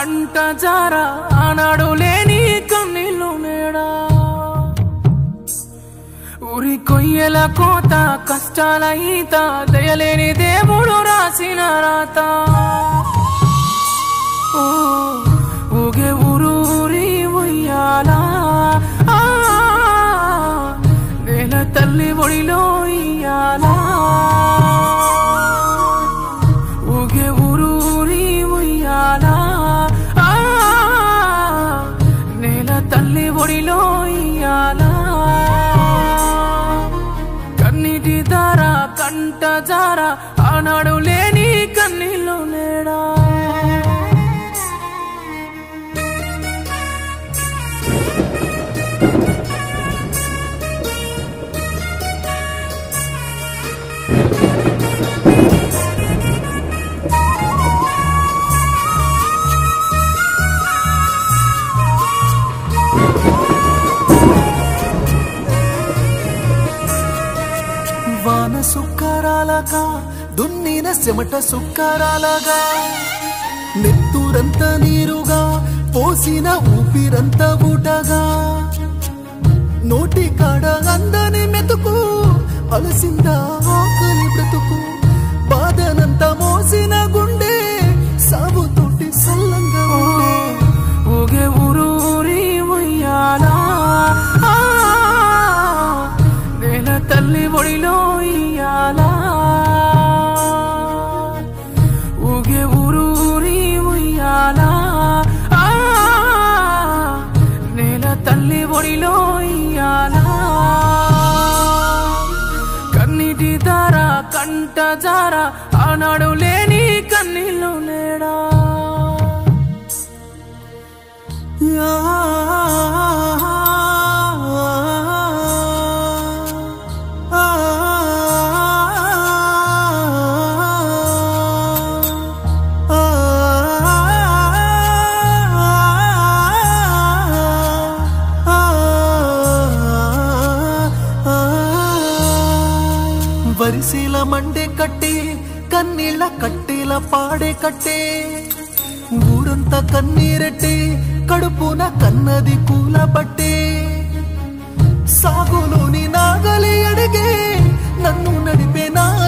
కంట జార ఆనాడు లేని కన్నీళ్ళు నేడా ఊరి కొయ్యల కోత కష్టాల ఈత దయలేని దేవుడు రాసిన రాత ఓ, ఊగే ఊరు ఊరి ఉయ్యాలా ఆ, నేల తల్లి ఒడిలో ఇయ్యాలా ఊగే ఊరు ఊరి ఉయ్యాలా ఆ, నేల తల్లి ఒడిలో ఇయ్యాలా కన్నీటి దార కంట జార ఆనాడు లేని కన్నీళ్ళు నేడా వాన సుక్కరాలగా దున్నిన చెమట సుక్కరాలగా నెత్తురంత నీరుగా పోసిన ఊపిరంత ఊటగా నోటి కాడ అందని మెతుకు అలసింద ఆకలి బ్రతుకు బాధనంత మోసిన గుండె సాగుతోటి సల్లంగా ఉండే ఊగే ఊరు ఊరి ఉయ్యాలా ఆ, నేల తల్లి ఒడిలో ఇయ్యాలా ఊగే ఊరు ఊరి ఉయ్యాలా ఆ, నేల తల్లి ఒడిలో ఇయ్యాలా కన్నీటి దార కంట జార ఆనాడు లేని కన్నీళ్ళు నేడా వరిసీల మండే కట్టే కన్నీళ్ళ కట్టేల పాడే కట్టే ఊరంతా కన్నీరెట్టే కడుపున కన్నది కూల పట్టే సాగులోని నాగలి అడిగే నన్ను నడిపే నా